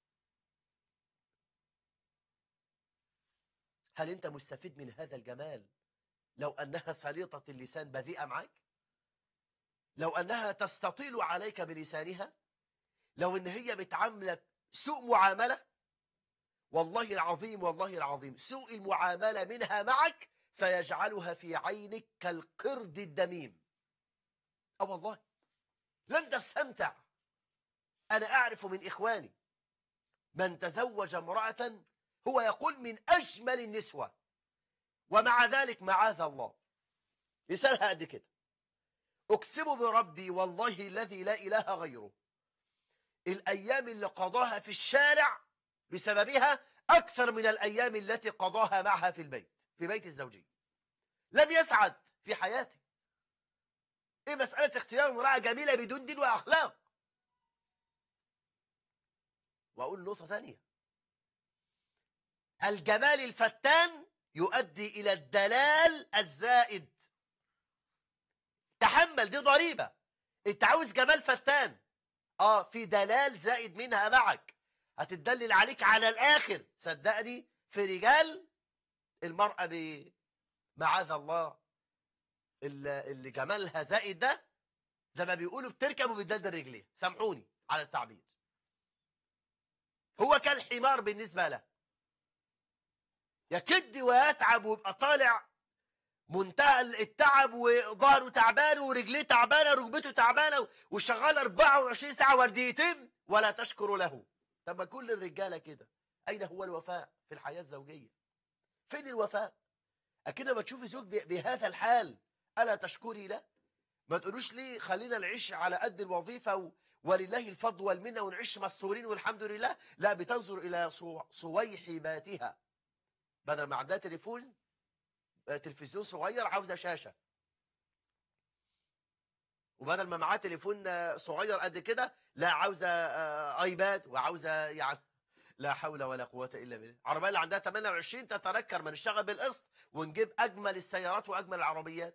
هل أنت مستفيد من هذا الجمال لو أنها سليطة اللسان بذيئة معك لو أنها تستطيل عليك بلسانها لو أن هي بتعاملك سوء معاملة والله العظيم والله العظيم سوء المعاملة منها معك سيجعلها في عينك كالقرد الدميم أه والله لن تستمتع أنا أعرف من إخواني من تزوج امرأة هو يقول من أجمل النسوة ومع ذلك معاذ الله لسانها قد كده أقسم بربي والله الذي لا إله غيره الأيام اللي قضاها في الشارع بسببها أكثر من الأيام التي قضاها معها في البيت في بيت الزوجية لم يسعد في حياته إيه مسألة اختيار امرأة جميلة بدون دين وأخلاق وأقول نقطة ثانية الجمال الفتان يؤدي إلى الدلال الزائد تحمل دي ضريبة انت عاوز جمال فتان اه في دلال زائد منها معك هتدلل عليك على الآخر صدقني في رجال المرأة ب معاذ الله اللي جمالها زائد ده زي ما بيقولوا بتركب وبتدلدل رجليه سامحوني على التعبير هو كان حمار بالنسبة له يكد ويتعب ويبقى طالع منتهى التعب وظهره تعبان ورجليه تعبانه ركبته تعبانه وشغال 24 ساعه ورديتين ولا تشكر له طب ما كل الرجاله كده اين هو الوفاء في الحياه الزوجيه فين الوفاء اكيد ما تشوفي زوج بهذا الحال الا تشكري له ما تقولوش ليه خلينا نعيش على قد الوظيفه ولله الفضل والمنه ونعيش مستورين والحمد لله لا بتنظر الى صويحباتها بدل ما عندها تليفون آه، تلفزيون صغير عاوزة شاشة وبدل ما معاه تليفون آه، صغير قد كده لا عاوزة آه، ايباد وعاوزة يعني لا حول ولا قوة إلا بالله العربية اللي عندها 28 تتنكر ما نشتغل بالقسط ونجيب أجمل السيارات وأجمل العربيات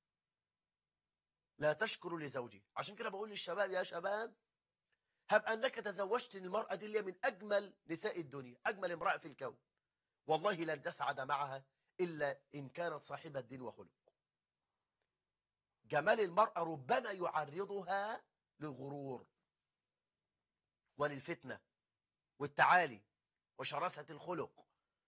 لا تشكر لزوجي عشان كده بقول للشباب يا شباب هب أنك تزوجت المرأة دي اللي هي من أجمل نساء الدنيا أجمل امرأة في الكون والله لن تسعد معها إلا إن كانت صاحبة دين وخلق جمال المرأة ربما يعرضها للغرور وللفتنة والتعالي وشراسة الخلق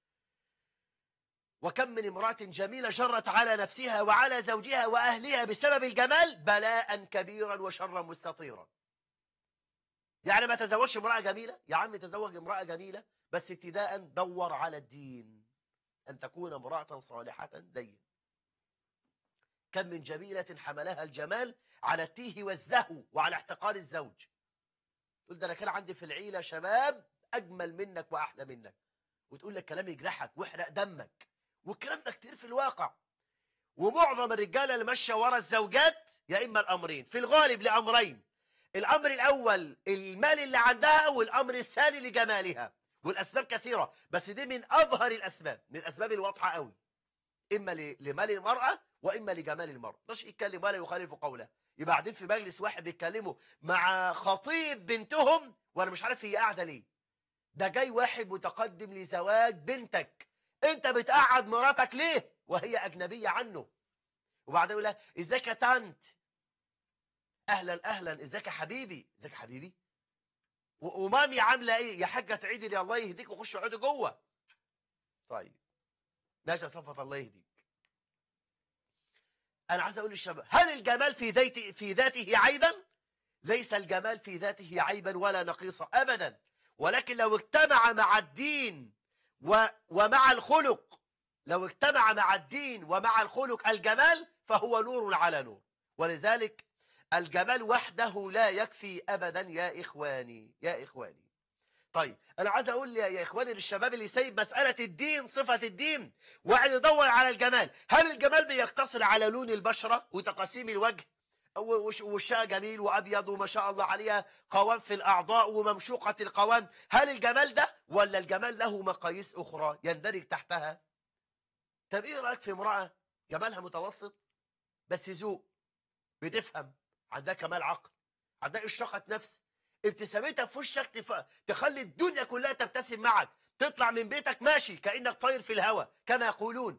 وكم من امرأة جميلة جرت على نفسها وعلى زوجها وأهلها بسبب الجمال بلاء كبيرا وشرا مستطيرا يعني ما تزوجش امرأة جميلة يا عم تزوج امرأة جميلة بس ابتداء دور على الدين أن تكون امرأة صالحة دين كم من جميلة حملها الجمال على التيه والزهو وعلى احتقار الزوج تقول ده أنا كان عندي في العيلة شباب أجمل منك وأحلى منك وتقول لك كلام يجرحك ويحرق دمك والكلام ده كتير في الواقع ومعظم الرجاله اللي ماشيه ورا الزوجات يا اما الامرين في الغالب لامرين الامر الاول المال اللي عندها والامر الثاني لجمالها والاسباب كثيره بس دي من اظهر الاسباب من الاسباب الواضحه قوي اما ل- لمال المراه واما لجمال المراه مش يتكلم ولا يخالف قوله يبقى قاعدين في مجلس واحد بيتكلموا مع خطيب بنتهم وانا مش عارف هي قاعده ليه ده جاي واحد متقدم لزواج بنتك انت بتقعد مراتك ليه وهي اجنبيه عنه وبعدين يقول لها ازيك يا تانت اهلا اهلا ازيك يا حبيبي ازيك يا حبيبي و- ومامي عامله ايه يا حاجه تعيدي لي الله يهديك وخش اقعدي جوه طيب ماشي يا صفوت الله يهديك انا عايز اقول للشباب هل الجمال في ذاته في ذاته عيبا ليس الجمال في ذاته عيبا ولا نقيصا ابدا ولكن لو اجتمع مع الدين و ومع الخلق لو اجتمع مع الدين ومع الخلق الجمال فهو نور على نور ولذلك الجمال وحده لا يكفي ابدا يا اخواني يا اخواني طيب انا عايز اقول يا يا اخواني للشباب اللي سايب مساله الدين صفه الدين وقاعد يدور على الجمال هل الجمال بيقتصر على لون البشره وتقاسيم الوجه وش- وشها جميل وابيض وما شاء الله عليها قوام في الاعضاء وممشوقه القوام هل الجمال ده ولا الجمال له مقاييس اخرى يندرج تحتها طب ايه رايك في امراه جمالها متوسط بس ذوق بتفهم عندها كمال عقل عندها اشراقه نفس ابتسامتها في وشك تف... تخلي الدنيا كلها تبتسم معك تطلع من بيتك ماشي كانك طاير في الهواء كما يقولون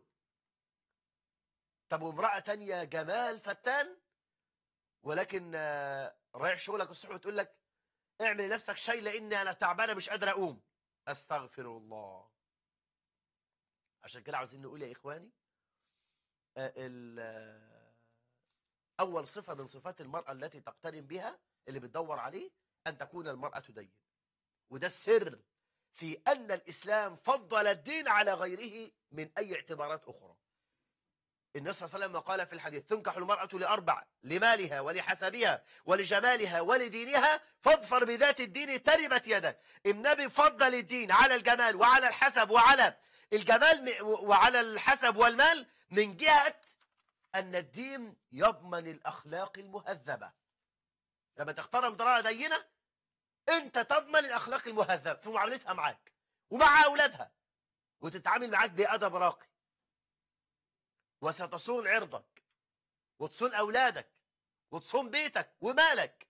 طب وامراه تانية جمال فتان ولكن آه، رايح شغلك الصبح وتقول لك اعمل لنفسك شيء لاني انا تعبانه مش قادره اقوم استغفر الله عشان كده عاوزين نقول يا اخواني آه، ال- آه، اول صفه من صفات المراه التي تقترن بها اللي بتدور عليه ان تكون المراه دين وده السر في ان الاسلام فضل الدين على غيره من اي اعتبارات اخرى النبي صلى الله عليه وسلم قال في الحديث تنكح المرأة لأربع لمالها ولحسبها ولجمالها ولدينها فاظفر بذات الدين تربت يدك النبي فضل الدين على الجمال وعلى الحسب وعلى الجمال م- وعلى الحسب والمال من جهة أن الدين يضمن الأخلاق المهذبة لما تختار امرأة دينة أنت تضمن الأخلاق المهذبة في معاملتها معاك ومع أولادها وتتعامل معاك بأدب راقي وستصون عرضك وتصون أولادك وتصون بيتك ومالك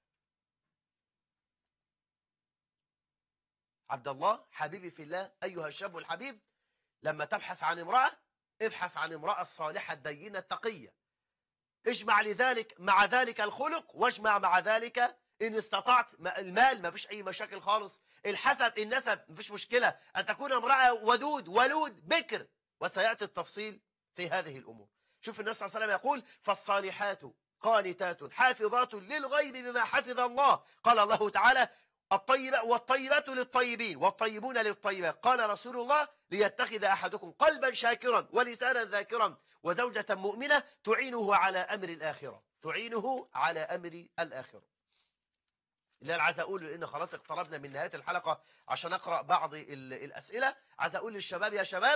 عبد الله حبيبي في الله أيها الشاب الحبيب لما تبحث عن امرأة ابحث عن امرأة الصالحة الدينة التقية اجمع لذلك مع ذلك الخلق واجمع مع ذلك إن استطعت ما- المال ما فيش أي مشاكل خالص الحسب النسب ما فيش مشكلة أن تكون امرأة ودود ولود بكر وسيأتي التفصيل في هذه الأمور شوف النبي صلى الله عليه وسلم يقول فالصالحات قانتات حافظات للغيب بما حفظ الله قال الله تعالى الطيبة والطيبات للطيبين والطيبون للطيبات قال رسول الله ليتخذ أحدكم قلبا شاكرا ولسانا ذاكرا وزوجة مؤمنة تعينه على أمر الآخرة تعينه على أمر الآخرة اللي انا عايز اقوله لان خلاص اقتربنا من نهايه الحلقه عشان اقرا بعض ال- الاسئله عايز اقول للشباب يا شباب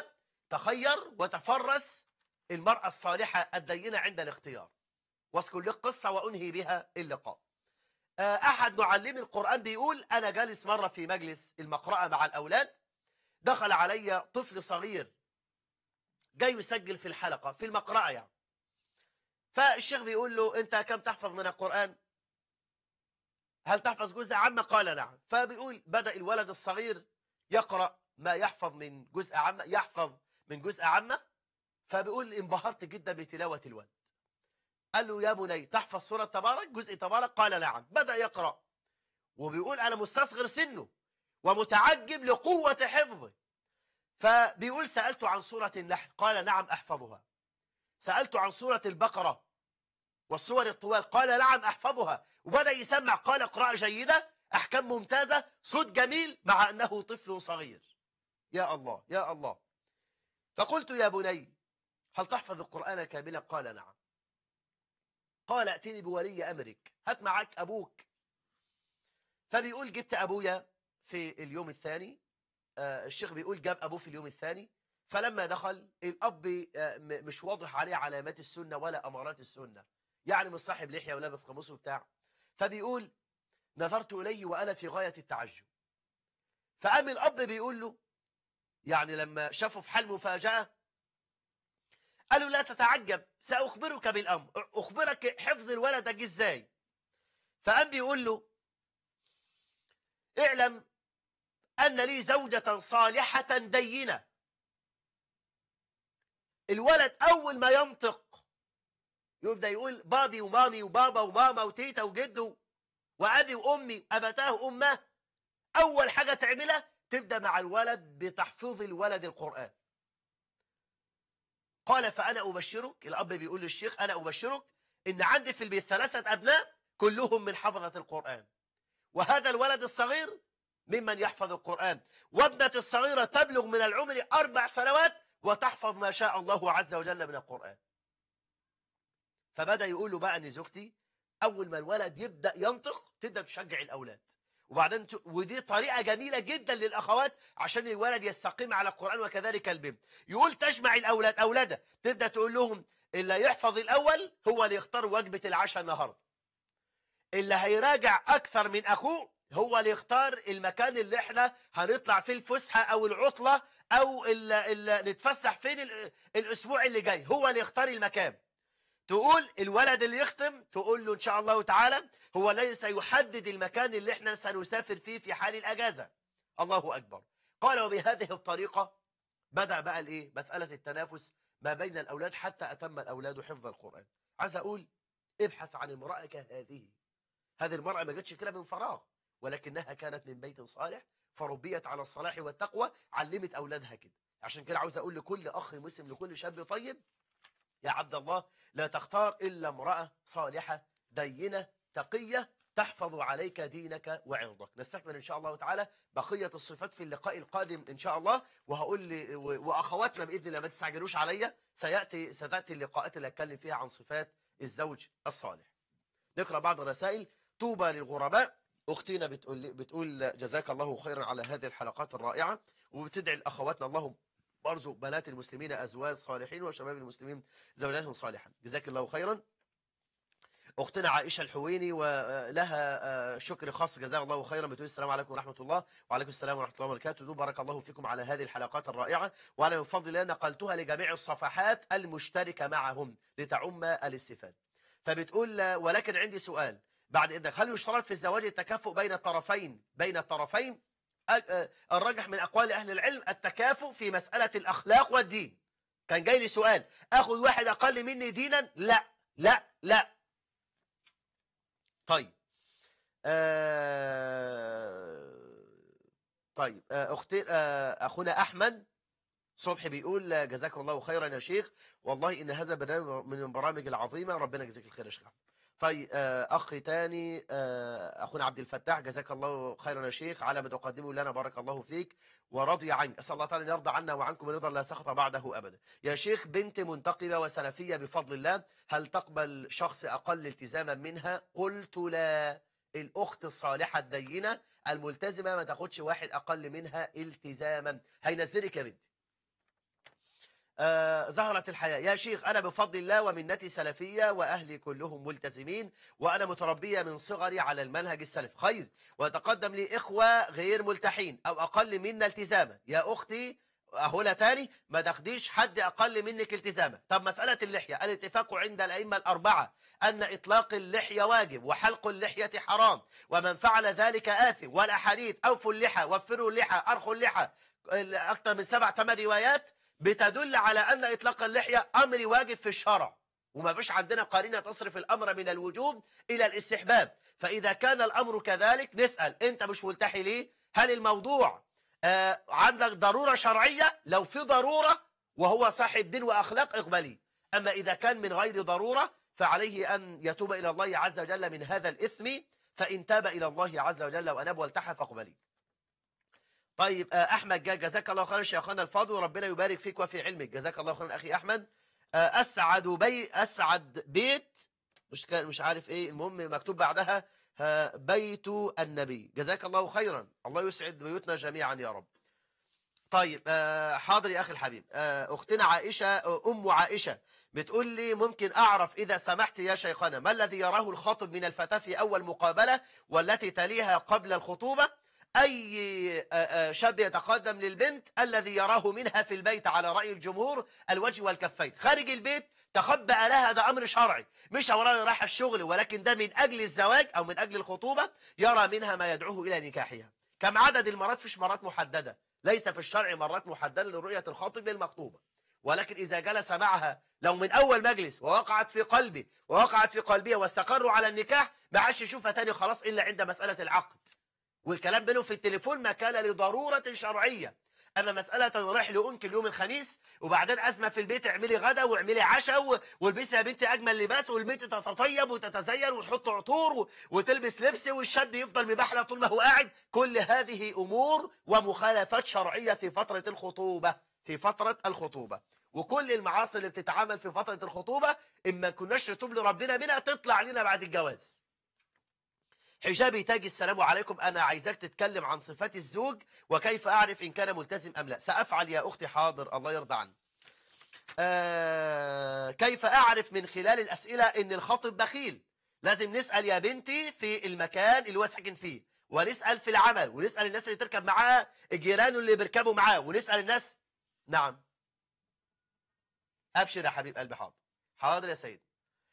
تخير وتفرس المرأة الصالحة الدينة عند الاختيار واذكر لك قصة وأنهي بها اللقاء آه، أحد معلمي القرآن بيقول أنا جالس مرة في مجلس المقرأة مع الأولاد دخل علي طفل صغير جاي يسجل في الحلقة في المقرأة يعني فالشيخ بيقول له أنت كم تحفظ من القرآن هل تحفظ جزء عامة قال نعم فبيقول بدأ الولد الصغير يقرأ ما يحفظ من جزء عامة يحفظ من جزء عامة فبيقول انبهرت جدا بتلاوة الولد قال له يا بني تحفظ سورة تبارك جزء تبارك قال نعم بدأ يقرأ وبيقول أنا مستصغر سنه ومتعجب لقوة حفظه فبيقول سألت عن سورة النحل قال نعم أحفظها سألت عن سورة البقرة والسور الطوال قال نعم أحفظها وبدأ يسمع قال قراءة جيدة أحكام ممتازة صوت جميل مع أنه طفل صغير يا الله يا الله فقلت يا بني هل تحفظ القرآن كاملا قال نعم قال ائتني بولي أمرك هات معك أبوك فبيقول جبت أبويا في اليوم الثاني آه، الشيخ بيقول جاب أبوه في اليوم الثاني فلما دخل الأب آه، م- مش واضح عليه علامات السنة ولا أمارات السنة يعني مش صاحب لحية ولابس قميص وبتاع فبيقول نظرت إليه وأنا في غاية التعجب فقام الأب بيقول له يعني لما شافه في حال مفاجأة قالوا لا تتعجب سأخبرك بالأمر أخبرك حفظ الولد جه إزاي فقام بيقول له اعلم أن لي زوجة صالحة دينة الولد أول ما ينطق يبدأ يقول بابي ومامي وبابا وماما وتيتا وجده وأبي وأمي أبتاه أمه أول حاجة تعملها تبدأ مع الولد بتحفيظ الولد القرآن قال فأنا أبشرك الأب بيقول للشيخ أنا أبشرك إن عندي في البيت ثلاثة أبناء كلهم من حفظة القرآن وهذا الولد الصغير ممن يحفظ القرآن وابنة الصغيرة تبلغ من العمر أربع سنوات وتحفظ ما شاء الله عز وجل من القرآن فبدأ يقول له بقى أن زوجتي أول ما الولد يبدأ ينطق تبدأ تشجع الأولاد وبعدين ت... ودي طريقة جميلة جدا للأخوات عشان الولد يستقيم على القرآن وكذلك البنت يقول تجمع الأولاد أولادها تبدأ تقول لهم اللي يحفظ الأول هو اللي يختار وجبة العشاء النهاردة اللي هيراجع أكثر من أخوه هو اللي يختار المكان اللي احنا هنطلع فيه الفسحة أو العطلة أو اللي اللي نتفسح فين ال- الأسبوع اللي جاي هو اللي يختار المكان تقول الولد اللي يختم تقول له إن شاء الله تعالى هو الذي سيحدد المكان اللي احنا سنسافر فيه في حال الأجازة الله أكبر قال وبهذه الطريقة بدأ بقى الإيه مسألة التنافس ما بين الأولاد حتى أتم الأولاد حفظ القرآن عايز أقول ابحث عن امرأة كهذه هذه المرأة ما جاتش كده من فراغ ولكنها كانت من بيت صالح فربيت على الصلاح والتقوى علمت أولادها كده عشان كده عاوز أقول لكل أخ مسلم لكل شاب طيب يا عبد الله لا تختار إلا امرأة صالحة دينة تقية تحفظ عليك دينك وعرضك نستكمل إن شاء الله تعالى بقية الصفات في اللقاء القادم إن شاء الله وهقول لي و- وأخواتنا بإذن الله ما تستعجلوش عليا سيأتي ستأتي اللقاءات اللي أتكلم فيها عن صفات الزوج الصالح نقرأ بعض الرسائل طوبى للغرباء أختنا بتقول, بتقول جزاك الله خيرا على هذه الحلقات الرائعة وبتدعي لأخواتنا اللهم ارزق بنات المسلمين أزواج صالحين وشباب المسلمين زوجات صالحة جزاك الله خيرا أختنا عائشة الحويني ولها شكر خاص جزاها الله خيرا بتقول السلام عليكم ورحمة الله وعليكم السلام ورحمة الله وبركاته دو بارك الله فيكم على هذه الحلقات الرائعة وأنا من فضل الله نقلتها لجميع الصفحات المشتركة معهم لتعم الاستفادة فبتقول ولكن عندي سؤال بعد إذنك هل يشترط في الزواج التكافؤ بين الطرفين بين الطرفين أ- أ- الرجح من أقوال أهل العلم التكافؤ في مسألة الأخلاق والدين كان جاي لي سؤال أخذ واحد أقل مني دينا لا لا لا طيب آه طيب آه أختي آه أخونا أحمد صبحي بيقول آه، جزاكم الله خيرا يا شيخ والله إن هذا برنامج من البرامج العظيمة ربنا يجزيك الخير يا شيخ أحمد. طيب آه، أخ تاني آه، أخونا عبد الفتاح جزاك الله خيرا يا شيخ على ما تقدمه لنا بارك الله فيك ورضي عنك أسأل الله تعالى أن يرضى عنا وعنكم رضا لا سخط بعده أبدا يا شيخ بنت منتقبة وسلفية بفضل الله هل تقبل شخص أقل التزاما منها قلت لا الأخت الصالحة الدينة الملتزمة ما تاخدش واحد أقل منها التزاما هينزلك يا بنتي آه، زهرة الحياة يا شيخ أنا بفضل الله ومنتي سلفية وأهلي كلهم ملتزمين وأنا متربية من صغري على المنهج السلفي خير ويتقدم لي إخوة غير ملتحين أو أقل منا التزاما يا أختي أهلا تاني ما تاخديش حد أقل منك التزاما طب مسألة اللحية الاتفاق عند الأئمة الأربعة أن إطلاق اللحية واجب وحلق اللحية حرام ومن فعل ذلك آثم والأحاديث أوفوا اللحى وفروا اللحى أرخوا اللحى أكثر من سبع ثمان روايات بتدل على أن إطلاق اللحية أمر واجب في الشرع وما فيش عندنا قرينة تصرف الأمر من الوجوب إلى الاستحباب فإذا كان الأمر كذلك نسأل أنت مش ملتحي ليه هل الموضوع آه عندك ضرورة شرعية لو في ضرورة وهو صاحب دين وأخلاق اقبليه أما إذا كان من غير ضرورة فعليه أن يتوب إلى الله عز وجل من هذا الإثم فإن تاب إلى الله عز وجل وأناب والتحى فاقبليه طيب آه، احمد جا جزاك الله خيرا شيخنا الفاضل وربنا يبارك فيك وفي علمك جزاك الله خيرا اخي احمد آه، اسعد بي اسعد بيت مش كان مش عارف ايه المهم مكتوب بعدها آه، بيت النبي جزاك الله خيرا الله يسعد بيوتنا جميعا يا رب طيب آه، حاضر يا اخي الحبيب آه، اختنا عائشه آه، ام عائشه بتقول لي ممكن اعرف اذا سمحت يا شيخنا ما الذي يراه الخاطب من الفتاه في اول مقابله والتي تليها قبل الخطوبه أي آه، آه، شاب يتقدم للبنت الذي يراه منها في البيت على رأي الجمهور الوجه والكفين خارج البيت تخبأ لها ده أمر شرعي مش أولا راح الشغل ولكن ده من أجل الزواج أو من أجل الخطوبة يرى منها ما يدعوه إلى نكاحها كم عدد المرات فيش مرات محددة ليس في الشرع مرات محددة لرؤية الخاطب للمخطوبة ولكن إذا جلس معها لو من أول مجلس ووقعت في قلبي ووقعت في قلبها واستقروا على النكاح ما عادش يشوفها تاني خلاص إلا عند مسألة العقد والكلام بينهم في التليفون ما كان لضرورة شرعية أما مسألة رايح لأنك اليوم الخميس وبعدين أزمة في البيت اعملي غدا واعملي عشاء و- والبسي يا بنتي أجمل لباس والبنت تتطيب وتتزين وتحط عطور و- وتلبس لبس والشاب يفضل مبحلة طول ما هو قاعد كل هذه أمور ومخالفات شرعية في فترة الخطوبة في فترة الخطوبة وكل المعاصي اللي بتتعمل في فترة الخطوبة إما كناش نتوب لربنا منها تطلع لنا بعد الجواز حجابي تاج السلام عليكم أنا عايزك تتكلم عن صفات الزوج وكيف أعرف إن كان ملتزم أم لا سأفعل يا أختي حاضر الله يرضى عنك آه كيف أعرف من خلال الأسئلة إن الخاطب بخيل لازم نسأل يا بنتي في المكان اللي هو ساكن فيه ونسأل في العمل ونسأل الناس اللي تركب معاه جيرانه اللي بيركبوا معاه ونسأل الناس نعم أبشر يا حبيب قلبي حاضر حاضر يا سيد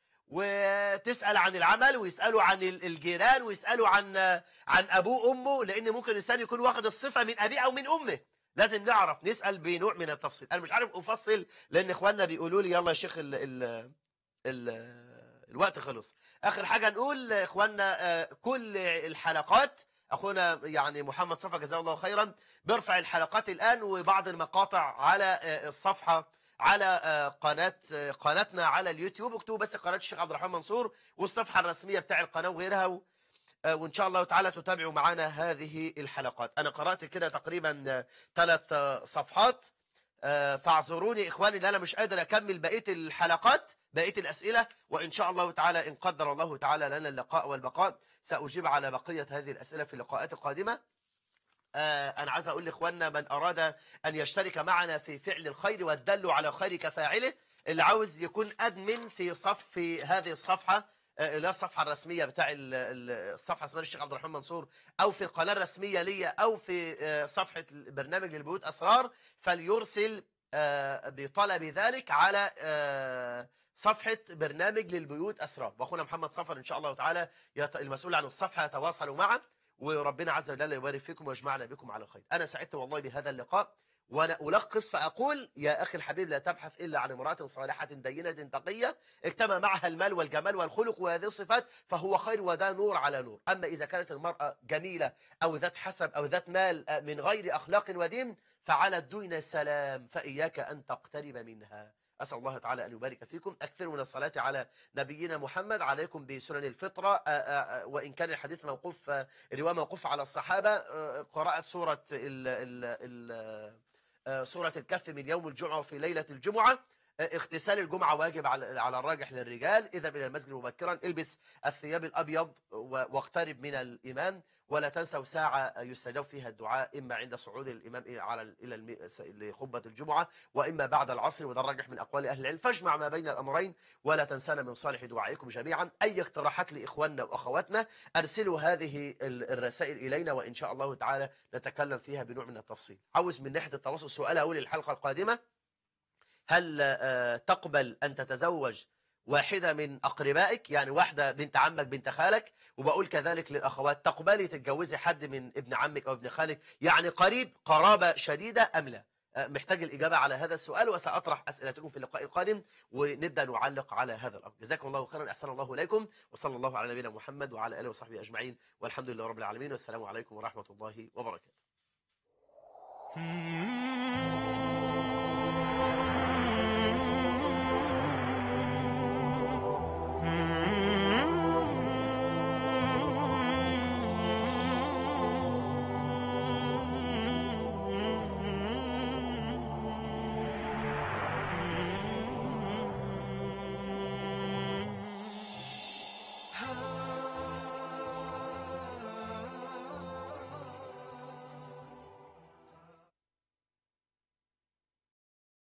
وتسأل عن العمل ويسألوا عن ال- الجيران ويسألوا عن عن أبوه وأمه لأن ممكن الإنسان يكون واخد الصفة من أبيه أو من أمه لازم نعرف نسأل بنوع من التفصيل أنا مش عارف أفصل لأن إخواننا بيقولوا لي يلا يا شيخ ال ال ال الوقت خلص آخر حاجة نقول إخواننا آه، كل الحلقات أخونا يعني محمد صفا جزاه الله خيرا بيرفع الحلقات الآن وبعض المقاطع على آه، الصفحة على آه، قناة آه، قناتنا على اليوتيوب اكتبوا بس قناة الشيخ عبد الرحمن منصور والصفحة الرسمية بتاع القناة وغيرها و- آه، وإن شاء الله تعالى تتابعوا معنا هذه الحلقات أنا قرأت كده تقريبا ثلاث صفحات آه، فاعذروني إخواني إن أنا مش قادر أكمل بقية الحلقات بقية الأسئلة وإن شاء الله تعالى إن قدر الله تعالى لنا اللقاء والبقاء سأجيب على بقية هذه الأسئلة في اللقاءات القادمة آه، أنا عايز أقول لإخواننا من أراد أن يشترك معنا في فعل الخير والدل على الخير كفاعله اللي عاوز يكون أدمن في صف في هذه الصفحة آه، اللي هي الصفحة الرسمية بتاع ال- ال- الصفحة اسمها الشيخ عبد الرحمن منصور أو في القناة الرسمية لي أو في آه، صفحة برنامج للبيوت أسرار فليرسل آه، بطلب ذلك على آه، صفحة برنامج للبيوت أسرار وأخونا محمد صفر إن شاء الله تعالى يت- المسؤول عن الصفحة يتواصل معه وربنا عز وجل يبارك فيكم ويجمعنا بكم على الخير أنا سعدت والله بهذا اللقاء وأنا ألخص فأقول يا أخي الحبيب لا تبحث إلا عن امرأة صالحة دينة تقية اجتمع معها المال والجمال والخلق وهذه الصفات فهو خير وده نور على نور أما إذا كانت المرأة جميلة أو ذات حسب أو ذات مال آه، من غير أخلاق ودين فعلى الدين سلام فإياك أن تقترب منها أسأل الله تعالى أن يبارك فيكم أكثر من الصلاة على نبينا محمد عليكم بسنن الفطرة آه، آه، آه، وإن كان الحديث موقوف آه، الرواية موقوف على الصحابة آه، قراءة سورة ال ال ال آه، سورة الكهف من يوم الجمعة وفي ليلة الجمعة اغتسال الجمعة واجب على على الراجح للرجال اذهب إلى المسجد مبكرا البس الثياب الأبيض و- واقترب من الإمام ولا تنسوا ساعة يستجاب فيها الدعاء إما عند صعود الإمام إلى على إلى الم- لخطبة الجمعة وإما بعد العصر وده الراجح من أقوال أهل العلم فاجمع ما بين الأمرين ولا تنسانا من صالح دعائكم جميعا أي اقتراحات لإخواننا وأخواتنا أرسلوا هذه ال- الرسائل إلينا وإن شاء الله تعالى نتكلم فيها بنوع من التفصيل عاوز من ناحية التواصل سؤال أقول الحلقة القادمة هل آه، تقبل أن تتزوج واحدة من أقربائك يعني واحدة بنت عمك بنت خالك وبقول كذلك للأخوات تقبلي تتجوزي حد من ابن عمك أو ابن خالك يعني قريب قرابة شديدة أم لا آه، محتاج الإجابة على هذا السؤال وسأطرح أسئلتكم في اللقاء القادم ونبدأ نعلق على هذا الأمر جزاكم الله خيرا أحسن الله إليكم وصلى الله على نبينا محمد وعلى آله وصحبه أجمعين والحمد لله رب العالمين والسلام عليكم ورحمة الله وبركاته